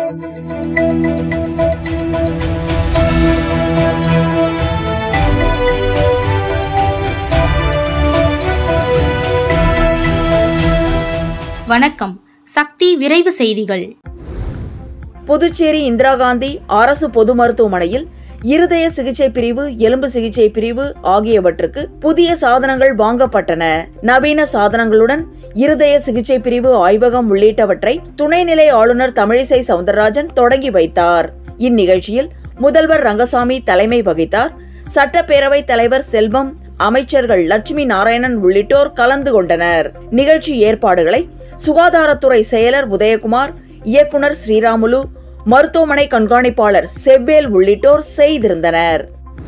வணக்கம் சக்தி விரைவு செய்திகள் புதுச்சேரி இந்திரா காந்தி அரசு பொது மருத்துவமனையில் இருதய சிகிச்சை பிரிவு எலும்பு சிகிச்சை பிரிவு ஆகியவற்றுக்கு புதிய சாதனங்கள் வாங்கப்பட்டன நவீன சாதனங்களுடன் இருதய சிகிச்சை பிரிவு ஆய்வகம் உள்ளிட்டவற்றை துணைநிலை ஆளுநர் தமிழிசை சவுந்தரராஜன் தொடங்கி வைத்தார் இந்நிகழ்ச்சியில் முதல்வர் ரங்கசாமி தலைமை வகித்தார் சட்டப்பேரவைத் தலைவர் செல்வம் அமைச்சர்கள் லட்சுமி நாராயணன் உள்ளிட்டோர் கலந்து கொண்டனர் நிகழ்ச்சி ஏற்பாடுகளை சுகாதாரத்துறை செயலர் உதயகுமார் இயக்குனர் ஸ்ரீராமுலு மருத்துவமனை கண்காணிப்பாளர் செவ்வேல் உள்ளிட்டோர் செய்திருந்தனர்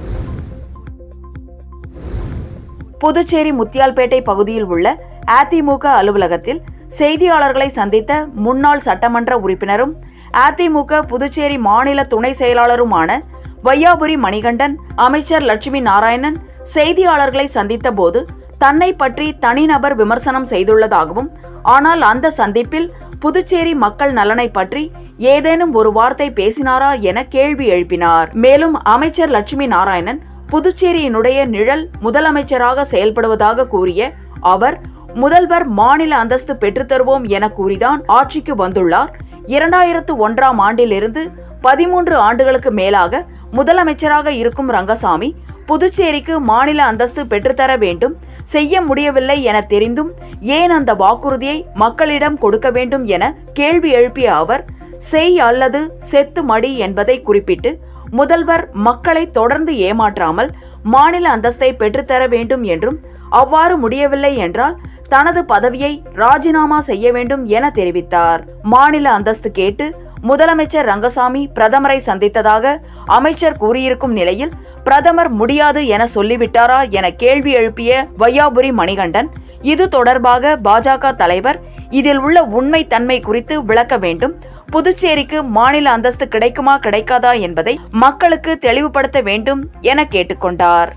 புதுச்சேரி முத்தியால்பேட்டை பகுதியில் உள்ள அதிமுக அலுவலகத்தில் செய்தியாளர்களை சந்தித்த முன்னாள் சட்டமன்ற உறுப்பினரும் அதிமுக புதுச்சேரி மாநில துணை செயலாளருமான வையாபுரி மணிகண்டன் அமைச்சர் லட்சுமி நாராயணன் செய்தியாளர்களை சந்தித்த போது தன்னை பற்றி தனிநபர் விமர்சனம் செய்துள்ளதாகவும் ஆனால் அந்த சந்திப்பில் புதுச்சேரி மக்கள் நலனை பற்றி ஏதேனும் ஒரு வார்த்தை பேசினாரா என கேள்வி எழுப்பினார் மேலும் அமைச்சர் லட்சுமி நாராயணன் புதுச்சேரியினுடைய நிழல் முதலமைச்சராக செயல்படுவதாக கூறிய அவர் முதல்வர் மாநில அந்தஸ்து பெற்றுத்தருவோம் என கூறிதான் ஆட்சிக்கு வந்துள்ளார் இரண்டாயிரத்து ஒன்றாம் ஆண்டிலிருந்து பதிமூன்று ஆண்டுகளுக்கு மேலாக முதலமைச்சராக இருக்கும் ரங்கசாமி புதுச்சேரிக்கு மாநில அந்தஸ்து பெற்றுத்தர வேண்டும் செய்ய முடியவில்லை என தெரிந்தும் ஏன் அந்த வாக்குறுதியை மக்களிடம் கொடுக்க வேண்டும் என கேள்வி எழுப்பிய அவர் செய் அல்லது செத்து மடி என்பதை குறிப்பிட்டு முதல்வர் மக்களை தொடர்ந்து ஏமாற்றாமல் மாநில அந்தஸ்தை பெற்றுத்தர வேண்டும் என்றும் அவ்வாறு முடியவில்லை என்றால் தனது பதவியை ராஜினாமா செய்ய வேண்டும் என தெரிவித்தார் மாநில அந்தஸ்து கேட்டு முதலமைச்சர் ரங்கசாமி பிரதமரை சந்தித்ததாக அமைச்சர் கூறியிருக்கும் நிலையில் பிரதமர் முடியாது என சொல்லிவிட்டாரா என கேள்வி எழுப்பிய வையாபுரி மணிகண்டன் இது தொடர்பாக பாஜக தலைவர் இதில் உள்ள உண்மை தன்மை குறித்து விளக்க வேண்டும் புதுச்சேரிக்கு மாநில அந்தஸ்து கிடைக்குமா கிடைக்காதா என்பதை மக்களுக்கு தெளிவுபடுத்த வேண்டும் என கேட்டுக்கொண்டார்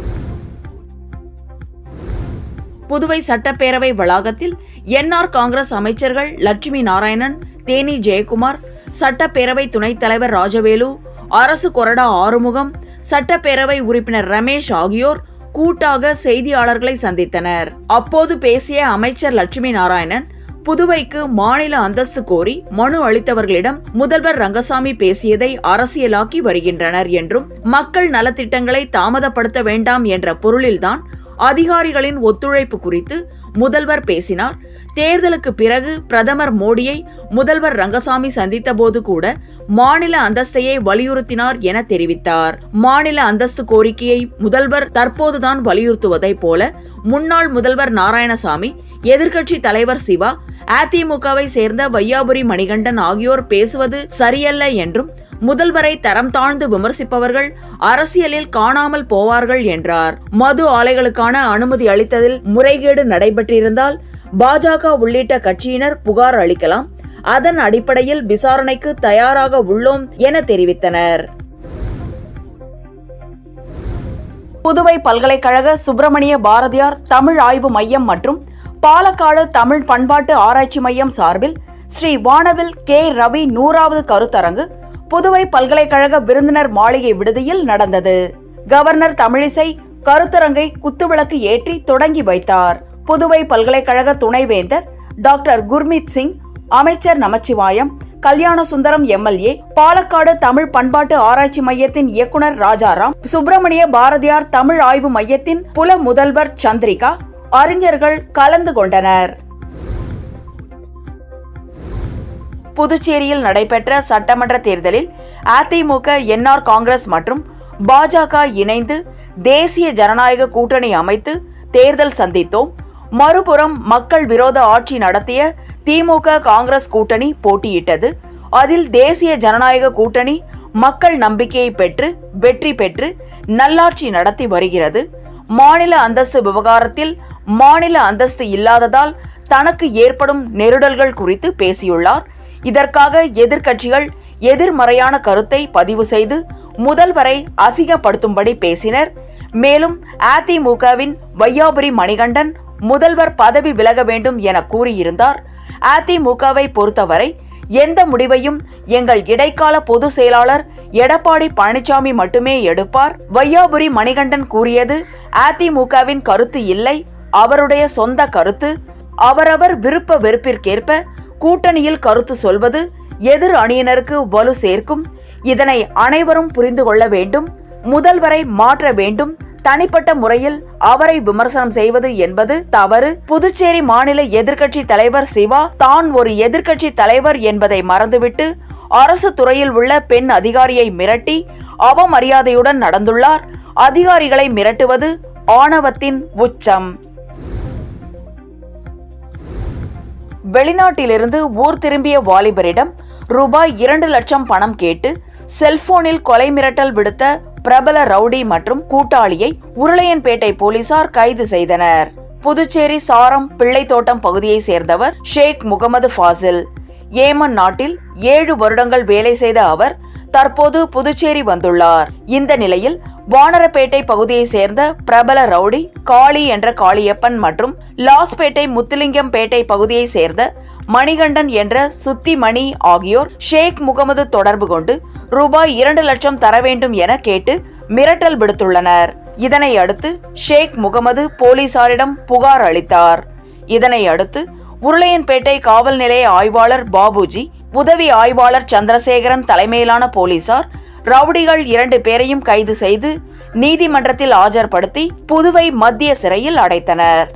புதுவை சட்டப்பேரவை வளாகத்தில் என்ஆர் காங்கிரஸ் அமைச்சர்கள் லட்சுமி நாராயணன் தேனி ஜெயக்குமார் சட்டப்பேரவை துணைத் தலைவர் ராஜவேலு அரசு கொறடா ஆறுமுகம் சட்டப்பேரவை உறுப்பினர் ரமேஷ் ஆகியோர் கூட்டாக செய்தியாளர்களை சந்தித்தனர் அப்போது பேசிய அமைச்சர் லட்சுமி நாராயணன் புதுவைக்கு மாநில அந்தஸ்து கோரி மனு அளித்தவர்களிடம் முதல்வர் ரங்கசாமி பேசியதை அரசியலாக்கி வருகின்றனர் என்றும் மக்கள் நலத்திட்டங்களை தாமதப்படுத்த வேண்டாம் என்ற பொருளில்தான் அதிகாரிகளின் ஒத்துழைப்பு குறித்து முதல்வர் பேசினார் தேர்தலுக்கு பிறகு பிரதமர் மோடியை முதல்வர் ரங்கசாமி சந்தித்தபோது கூட மாநில அந்தஸ்தையை வலியுறுத்தினார் என தெரிவித்தார் மாநில அந்தஸ்து கோரிக்கையை முதல்வர் தற்போதுதான் வலியுறுத்துவதை போல முன்னாள் முதல்வர் நாராயணசாமி எதிர்க்கட்சி தலைவர் சிவா அதிமுகவை சேர்ந்த வையாபுரி மணிகண்டன் ஆகியோர் பேசுவது சரியல்ல என்றும் முதல்வரை தரம் தாழ்ந்து விமர்சிப்பவர்கள் அரசியலில் காணாமல் போவார்கள் என்றார் மது ஆலைகளுக்கான அனுமதி அளித்ததில் முறைகேடு நடைபெற்றிருந்தால் பாஜக உள்ளிட்ட கட்சியினர் புகார் அளிக்கலாம் அதன் அடிப்படையில் விசாரணைக்கு தயாராக உள்ளோம் என தெரிவித்தனர் புதுவை பல்கலைக்கழக சுப்பிரமணிய பாரதியார் தமிழ் ஆய்வு மையம் மற்றும் பாலக்காடு தமிழ் பண்பாட்டு ஆராய்ச்சி மையம் சார்பில் ஸ்ரீ வானவில் கே ரவி நூறாவது கருத்தரங்கு புதுவை பல்கலைக்கழக விருந்தினர் மாளிகை விடுதியில் நடந்தது கவர்னர் தமிழிசை கருத்தரங்கை குத்துவிளக்கு ஏற்றி தொடங்கி வைத்தார் புதுவை பல்கலைக்கழக துணைவேந்தர் டாக்டர் குர்மீத் சிங் அமைச்சர் நமச்சிவாயம் கல்யாண சுந்தரம் எம்எல்ஏ பாலக்காடு தமிழ் பண்பாட்டு ஆராய்ச்சி மையத்தின் இயக்குனர் ராஜாராம் சுப்பிரமணிய பாரதியார் தமிழ் ஆய்வு மையத்தின் புல முதல்வர் சந்திரிகா அறிஞர்கள் கலந்து கொண்டனர் புதுச்சேரியில் நடைபெற்ற சட்டமன்ற தேர்தலில் அதிமுக என்ஆர் காங்கிரஸ் மற்றும் பாஜக இணைந்து தேசிய ஜனநாயக கூட்டணி அமைத்து தேர்தல் சந்தித்தோம் மறுபுறம் மக்கள் விரோத ஆட்சி நடத்திய திமுக காங்கிரஸ் கூட்டணி போட்டியிட்டது அதில் தேசிய ஜனநாயக கூட்டணி மக்கள் நம்பிக்கையை பெற்று வெற்றி பெற்று நல்லாட்சி நடத்தி வருகிறது மாநில அந்தஸ்து விவகாரத்தில் மாநில அந்தஸ்து இல்லாததால் தனக்கு ஏற்படும் நெருடல்கள் குறித்து பேசியுள்ளார் இதற்காக எதிர்க்கட்சிகள் எதிர்மறையான கருத்தை பதிவு செய்து முதல்வரை அசிங்கப்படுத்தும்படி பேசினர் மேலும் அதிமுகவின் வையாபுரி மணிகண்டன் முதல்வர் பதவி விலக வேண்டும் என கூறியிருந்தார் அதிமுகவை பொறுத்தவரை எந்த முடிவையும் எங்கள் இடைக்கால பொதுச் செயலாளர் எடப்பாடி பழனிசாமி மட்டுமே எடுப்பார் வையாபுரி மணிகண்டன் கூறியது அதிமுகவின் கருத்து இல்லை அவருடைய சொந்த கருத்து அவரவர் விருப்ப வெறுப்பிற்கேற்ப கூட்டணியில் கருத்து சொல்வது எதிர் அணியினருக்கு வலு சேர்க்கும் இதனை அனைவரும் புரிந்து கொள்ள வேண்டும் முதல்வரை மாற்ற வேண்டும் தனிப்பட்ட முறையில் அவரை விமர்சனம் செய்வது என்பது தவறு புதுச்சேரி மாநில எதிர்க்கட்சி தலைவர் சிவா தான் ஒரு எதிர்க்கட்சி தலைவர் என்பதை மறந்துவிட்டு அரசு துறையில் உள்ள பெண் அதிகாரியை மிரட்டி அவமரியாதையுடன் நடந்துள்ளார் அதிகாரிகளை மிரட்டுவது ஆணவத்தின் உச்சம் வெளிநாட்டிலிருந்து ஊர் திரும்பிய வாலிபரிடம் ரூபாய் இரண்டு லட்சம் பணம் கேட்டு செல்போனில் கொலை மிரட்டல் விடுத்த பிரபல ரவுடி மற்றும் கூட்டாளியை உருளையன்பேட்டை போலீசார் கைது செய்தனர் புதுச்சேரி சாரம் பிள்ளைத்தோட்டம் பகுதியை சேர்ந்தவர் ஷேக் முகமது ஃபாசில் ஏமன் நாட்டில் ஏழு வருடங்கள் வேலை செய்த அவர் தற்போது புதுச்சேரி வந்துள்ளார் இந்த நிலையில் வானரப்பேட்டை பகுதியை சேர்ந்த பிரபல ரவுடி காளி என்ற காளியப்பன் மற்றும் லாஸ்பேட்டை முத்துலிங்கம் பேட்டை பகுதியை சேர்ந்த மணிகண்டன் என்ற சுத்தி மணி ஆகியோர் ஷேக் முகமது தொடர்பு கொண்டு ரூபாய் இரண்டு லட்சம் தர வேண்டும் என கேட்டு மிரட்டல் விடுத்துள்ளனர் இதனை அடுத்து ஷேக் முகமது போலீசாரிடம் புகார் அளித்தார் இதனை அடுத்து உருளையன்பேட்டை காவல் நிலைய ஆய்வாளர் பாபுஜி உதவி ஆய்வாளர் சந்திரசேகரன் தலைமையிலான போலீசார் ரவுடிகள் இரண்டு பேரையும் கைது செய்து நீதிமன்றத்தில் ஆஜர்படுத்தி புதுவை மத்திய சிறையில் அடைத்தனர்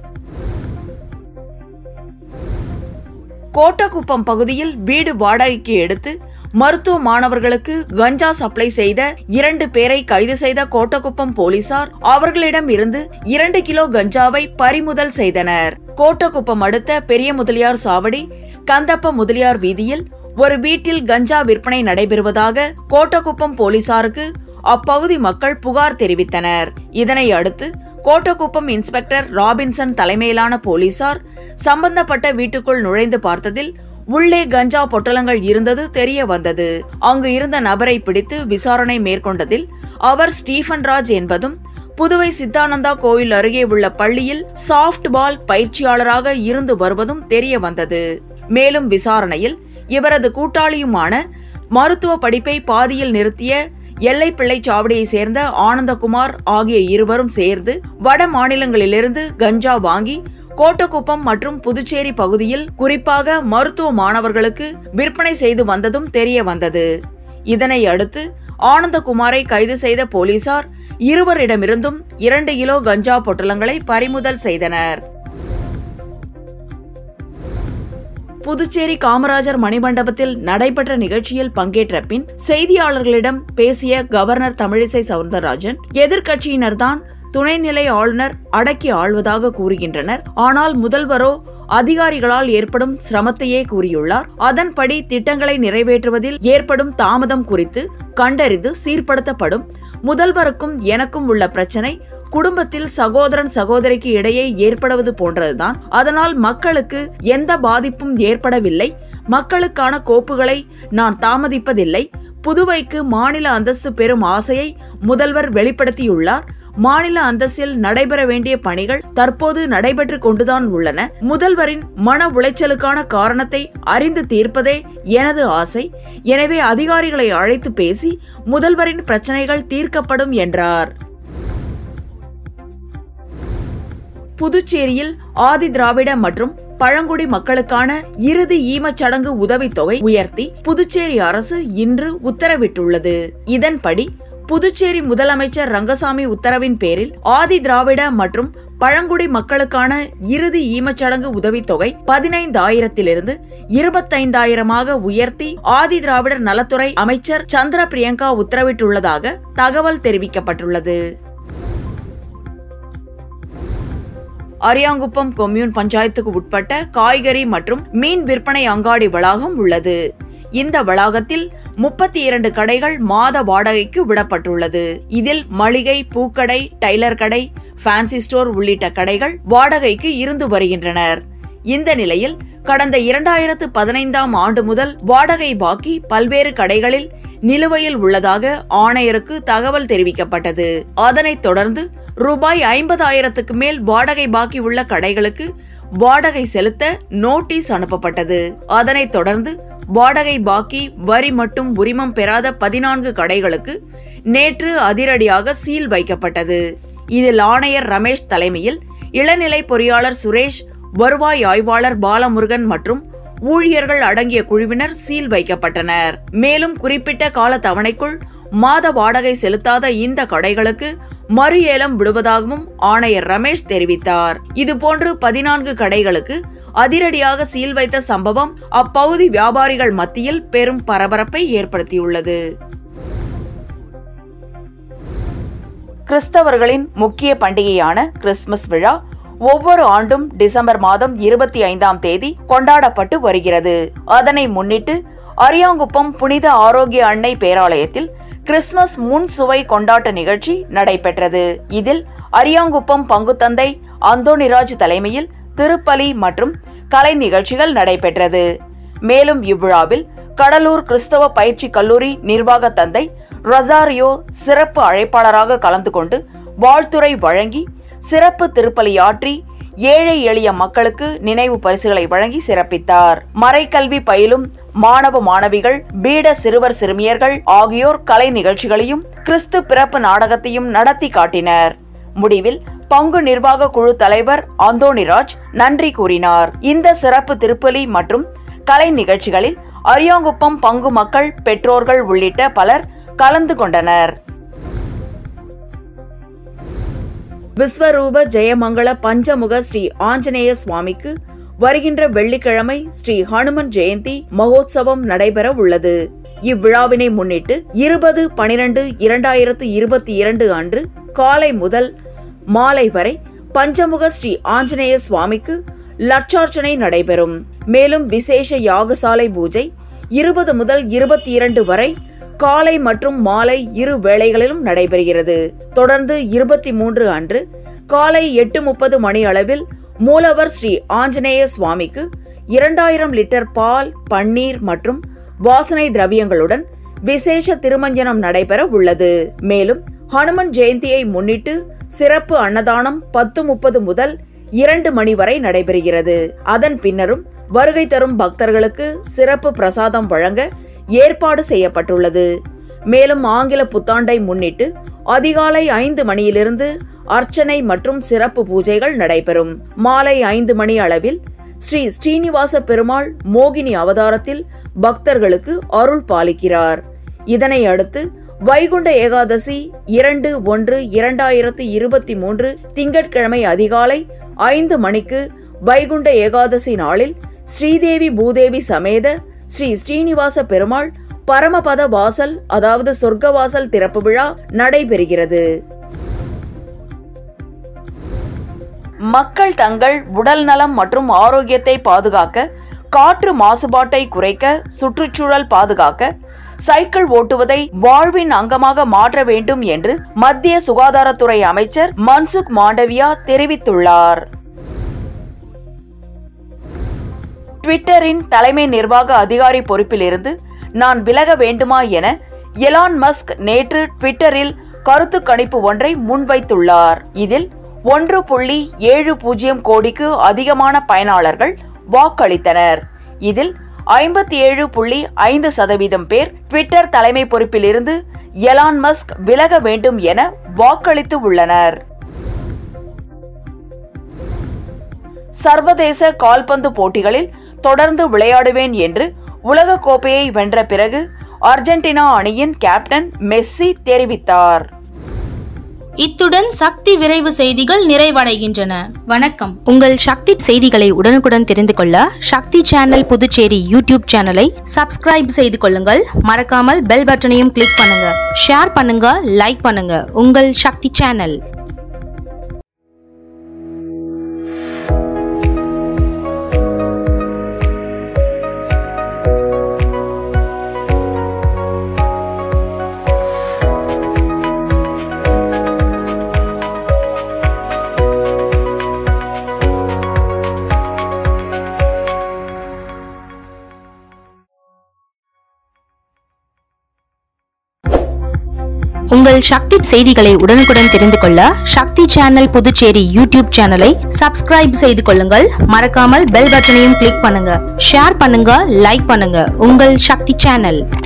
கோட்டக்குப்பம் பகுதியில் வீடு வாடகைக்கு எடுத்து மருத்துவ மாணவர்களுக்கு கஞ்சா சப்ளை செய்த இரண்டு பேரை கைது செய்த கோட்டக்குப்பம் போலீசார் அவர்களிடம் இருந்து இரண்டு கிலோ கஞ்சாவை பறிமுதல் செய்தனர் கோட்டக்குப்பம் அடுத்த பெரிய முதலியார் சாவடி கந்தப்ப முதலியார் வீதியில் ஒரு வீட்டில் கஞ்சா விற்பனை நடைபெறுவதாக கோட்டக்குப்பம் போலீசாருக்கு அப்பகுதி மக்கள் புகார் தெரிவித்தனர் இதனை அடுத்து கோட்டக்குப்பம் இன்ஸ்பெக்டர் ராபின்சன் தலைமையிலான போலீசார் சம்பந்தப்பட்ட வீட்டுக்குள் நுழைந்து பார்த்ததில் உள்ளே கஞ்சா பொட்டலங்கள் இருந்தது தெரிய வந்தது அங்கு இருந்த நபரை பிடித்து விசாரணை மேற்கொண்டதில் அவர் ஸ்டீஃபன் ராஜ் என்பதும் புதுவை சித்தானந்தா கோயில் அருகே உள்ள பள்ளியில் சாஃப்ட் பால் பயிற்சியாளராக இருந்து வருவதும் தெரிய வந்தது மேலும் விசாரணையில் இவரது கூட்டாளியுமான மருத்துவ படிப்பை பாதியில் நிறுத்திய எல்லை பிள்ளை சாவடியை சேர்ந்த ஆனந்தகுமார் ஆகிய இருவரும் சேர்ந்து வட மாநிலங்களிலிருந்து கஞ்சா வாங்கி கோட்டக்குப்பம் மற்றும் புதுச்சேரி பகுதியில் குறிப்பாக மருத்துவ மாணவர்களுக்கு விற்பனை செய்து வந்ததும் தெரிய வந்தது இதனை அடுத்து ஆனந்தகுமாரை கைது செய்த போலீசார் இருவரிடமிருந்தும் இரண்டு கிலோ கஞ்சா பொட்டலங்களை பறிமுதல் செய்தனர் புதுச்சேரி காமராஜர் மணிமண்டபத்தில் நடைபெற்ற நிகழ்ச்சியில் பங்கேற்ற பின் செய்தியாளர்களிடம் பேசிய கவர்னர் தமிழிசை சவுந்தரராஜன் எதிர்க்கட்சியினர்தான் துணைநிலை ஆளுநர் அடக்கி ஆள்வதாக கூறுகின்றனர் ஆனால் முதல்வரோ அதிகாரிகளால் ஏற்படும் சிரமத்தையே கூறியுள்ளார் அதன்படி திட்டங்களை நிறைவேற்றுவதில் ஏற்படும் தாமதம் குறித்து கண்டறிந்து சீர்படுத்தப்படும் முதல்வருக்கும் எனக்கும் உள்ள பிரச்சனை குடும்பத்தில் சகோதரன் சகோதரிக்கு இடையே ஏற்படுவது போன்றதுதான் அதனால் மக்களுக்கு எந்த பாதிப்பும் ஏற்படவில்லை மக்களுக்கான கோப்புகளை நான் தாமதிப்பதில்லை புதுவைக்கு மாநில அந்தஸ்து பெறும் ஆசையை முதல்வர் வெளிப்படுத்தியுள்ளார் மாநில அந்தஸ்தில் நடைபெற வேண்டிய பணிகள் தற்போது நடைபெற்று கொண்டுதான் உள்ளன முதல்வரின் மன உளைச்சலுக்கான காரணத்தை அறிந்து தீர்ப்பதே எனது ஆசை எனவே அதிகாரிகளை அழைத்து பேசி முதல்வரின் பிரச்சனைகள் தீர்க்கப்படும் என்றார் புதுச்சேரியில் ஆதி திராவிட மற்றும் பழங்குடி மக்களுக்கான இறுதி ஈமச்சடங்கு உதவித்தொகை உயர்த்தி புதுச்சேரி அரசு இன்று உத்தரவிட்டுள்ளது இதன்படி புதுச்சேரி முதலமைச்சர் ரங்கசாமி உத்தரவின் பேரில் ஆதி திராவிட மற்றும் பழங்குடி மக்களுக்கான இறுதி ஈமச்சடங்கு உதவித்தொகை பதினைந்தாயிரத்திலிருந்து இருபத்தைந்தாயிரமாக உயர்த்தி ஆதி திராவிடர் நலத்துறை அமைச்சர் சந்திர பிரியங்கா உத்தரவிட்டுள்ளதாக தகவல் தெரிவிக்கப்பட்டுள்ளது அரியாங்குப்பம் கொம்யூன் பஞ்சாயத்துக்கு உட்பட்ட காய்கறி மற்றும் மீன் விற்பனை அங்காடி வளாகம் உள்ளது இந்த வளாகத்தில் முப்பத்தி இரண்டு கடைகள் மாத வாடகைக்கு விடப்பட்டுள்ளது இதில் மளிகை பூக்கடை டைலர் கடை ஃபேன்சி ஸ்டோர் உள்ளிட்ட கடைகள் வாடகைக்கு இருந்து வருகின்றனர் இந்த நிலையில் கடந்த இரண்டாயிரத்து பதினைந்தாம் ஆண்டு முதல் வாடகை பாக்கி பல்வேறு கடைகளில் நிலுவையில் உள்ளதாக ஆணையருக்கு தகவல் தெரிவிக்கப்பட்டது அதனைத் தொடர்ந்து ரூபாய் ஐம்பதாயிரத்துக்கு மேல் வாடகை பாக்கி உள்ள கடைகளுக்கு வாடகை செலுத்த நோட்டீஸ் அனுப்பப்பட்டது அதனைத் தொடர்ந்து வாடகை பாக்கி வரி மற்றும் உரிமம் பெறாத பதினான்கு கடைகளுக்கு நேற்று அதிரடியாக சீல் வைக்கப்பட்டது இதில் ஆணையர் ரமேஷ் தலைமையில் இளநிலை பொறியாளர் சுரேஷ் வருவாய் ஆய்வாளர் பாலமுருகன் மற்றும் ஊழியர்கள் அடங்கிய குழுவினர் சீல் வைக்கப்பட்டனர் மேலும் குறிப்பிட்ட கால தவணைக்குள் மாத வாடகை செலுத்தாத இந்த கடைகளுக்கு மறு ஏலம் விடுவதாகவும் ஆணையர் ரமேஷ் தெரிவித்தார் இதுபோன்று பதினான்கு கடைகளுக்கு அதிரடியாக சீல் வைத்த சம்பவம் அப்பகுதி வியாபாரிகள் மத்தியில் பெரும் பரபரப்பை ஏற்படுத்தியுள்ளது கிறிஸ்தவர்களின் முக்கிய பண்டிகையான கிறிஸ்துமஸ் விழா ஒவ்வொரு ஆண்டும் டிசம்பர் மாதம் இருபத்தி ஐந்தாம் தேதி கொண்டாடப்பட்டு வருகிறது அதனை முன்னிட்டு அரியாங்குப்பம் புனித ஆரோக்கிய அன்னை பேராலயத்தில் கிறிஸ்துமஸ் முன் சுவை கொண்டாட்ட நிகழ்ச்சி நடைபெற்றது இதில் அரியாங்குப்பம் பங்குத்தந்தை அந்தோனிராஜ் தலைமையில் திருப்பலி மற்றும் கலை நிகழ்ச்சிகள் நடைபெற்றது மேலும் இவ்விழாவில் கடலூர் கிறிஸ்தவ பயிற்சி கல்லூரி நிர்வாக தந்தை ரொசாரியோ சிறப்பு அழைப்பாளராக கலந்து கொண்டு வாழ்த்துரை வழங்கி சிறப்பு திருப்பலியாற்றி ஏழை எளிய மக்களுக்கு நினைவு பரிசுகளை வழங்கி சிறப்பித்தார் மறைக்கல்வி பயிலும் மாணவ மாணவிகள் பீட சிறுவர் சிறுமியர்கள் ஆகியோர் கலை நிகழ்ச்சிகளையும் கிறிஸ்து பிறப்பு நாடகத்தையும் நடத்தி காட்டினர் முடிவில் பங்கு நிர்வாக குழு தலைவர் அந்தோணிராஜ் நன்றி கூறினார் இந்த சிறப்பு திருப்பலி மற்றும் கலை நிகழ்ச்சிகளில் அரியாங்குப்பம் பங்கு மக்கள் பெற்றோர்கள் உள்ளிட்ட பலர் கலந்து கொண்டனர் விஸ்வரூப ஜெயமங்கள பஞ்சமுக ஸ்ரீ ஆஞ்சநேய சுவாமிக்கு வருகின்ற வெள்ளிக்கிழமை ஸ்ரீ ஹனுமன் ஜெயந்தி மகோத்சவம் நடைபெற உள்ளது இவ்விழாவினை முன்னிட்டு இருபது பனிரெண்டு இரண்டாயிரத்து இருபத்தி இரண்டு அன்று காலை முதல் மாலை வரை பஞ்சமுக ஸ்ரீ ஆஞ்சநேய சுவாமிக்கு லட்சார்ச்சனை நடைபெறும் மேலும் விசேஷ யாகசாலை பூஜை இருபது முதல் இருபத்தி இரண்டு வரை காலை மற்றும் மாலை இரு வேளைகளிலும் நடைபெறுகிறது தொடர்ந்து இருபத்தி மூன்று அன்று காலை எட்டு முப்பது மணி அளவில் மூலவர் ஸ்ரீ ஆஞ்சநேய சுவாமிக்கு இரண்டாயிரம் லிட்டர் பால் பன்னீர் மற்றும் வாசனை திரவியங்களுடன் விசேஷ திருமஞ்சனம் நடைபெற உள்ளது மேலும் ஹனுமன் ஜெயந்தியை முன்னிட்டு சிறப்பு அன்னதானம் பத்து முப்பது முதல் இரண்டு மணி வரை நடைபெறுகிறது அதன் பின்னரும் வருகை தரும் பக்தர்களுக்கு சிறப்பு பிரசாதம் வழங்க ஏற்பாடு செய்யப்பட்டுள்ளது மேலும் ஆங்கில புத்தாண்டை முன்னிட்டு அதிகாலை ஐந்து மணியிலிருந்து அர்ச்சனை மற்றும் சிறப்பு பூஜைகள் நடைபெறும் மாலை ஐந்து மணி அளவில் ஸ்ரீ ஸ்ரீனிவாச பெருமாள் மோகினி அவதாரத்தில் பக்தர்களுக்கு அருள் பாலிக்கிறார் இதனை அடுத்து வைகுண்ட ஏகாதசி இரண்டு ஒன்று இரண்டாயிரத்து இருபத்தி மூன்று திங்கட்கிழமை அதிகாலை ஐந்து மணிக்கு வைகுண்ட ஏகாதசி நாளில் ஸ்ரீதேவி பூதேவி சமேத ஸ்ரீ ஸ்ரீனிவாச பெருமாள் பரமபத வாசல் அதாவது சொர்க்கவாசல் திறப்பு விழா நடைபெறுகிறது மக்கள் தங்கள் உடல் நலம் மற்றும் ஆரோக்கியத்தை பாதுகாக்க காற்று மாசுபாட்டை குறைக்க சுற்றுச்சூழல் பாதுகாக்க சைக்கிள் ஓட்டுவதை வாழ்வின் அங்கமாக மாற்ற வேண்டும் என்று மத்திய சுகாதாரத்துறை அமைச்சர் மன்சுக் மாண்டவியா தெரிவித்துள்ளார் ட்விட்டரின் தலைமை நிர்வாக அதிகாரி பொறுப்பிலிருந்து நான் விலக வேண்டுமா என எலான் மஸ்க் நேற்று ட்விட்டரில் கருத்து கணிப்பு ஒன்றை முன்வைத்துள்ளார் இதில் ஒன்று புள்ளி ஏழு பூஜ்ஜியம் கோடிக்கு அதிகமான பயனாளர்கள் வாக்களித்தனர் இதில் ஐம்பத்தி ஏழு புள்ளி ஐந்து சதவீதம் பேர் ட்விட்டர் தலைமை பொறுப்பிலிருந்து எலான் மஸ்க் விலக வேண்டும் என வாக்களித்து உள்ளனர் சர்வதேச கால்பந்து போட்டிகளில் தொடர்ந்து விளையாடுவேன் என்று உலக கோப்பையை வென்ற பிறகு அர்ஜென்டினா அணியின் கேப்டன் மெஸ்ஸி தெரிவித்தார் இத்துடன் சக்தி விரைவு செய்திகள் நிறைவடைகின்றன வணக்கம் உங்கள் சக்தி செய்திகளை உடனுக்குடன் தெரிந்து கொள்ள சக்தி சேனல் புதுச்சேரி யூடியூப் சேனலை சப்ஸ்கிரைப் செய்து கொள்ளுங்கள் மறக்காமல் பெல் பட்டனையும் கிளிக் பண்ணுங்க ஷேர் பண்ணுங்க லைக் பண்ணுங்க உங்கள் சக்தி சேனல் உங்கள் சக்தி செய்திகளை உடனுக்குடன் தெரிந்து கொள்ள சக்தி சேனல் புதுச்சேரி யூடியூப் சேனலை சப்ஸ்கிரைப் செய்து கொள்ளுங்கள் மறக்காமல் பெல் பட்டனையும் கிளிக் பண்ணுங்க ஷேர் பண்ணுங்க லைக் பண்ணுங்க உங்கள் சக்தி சேனல்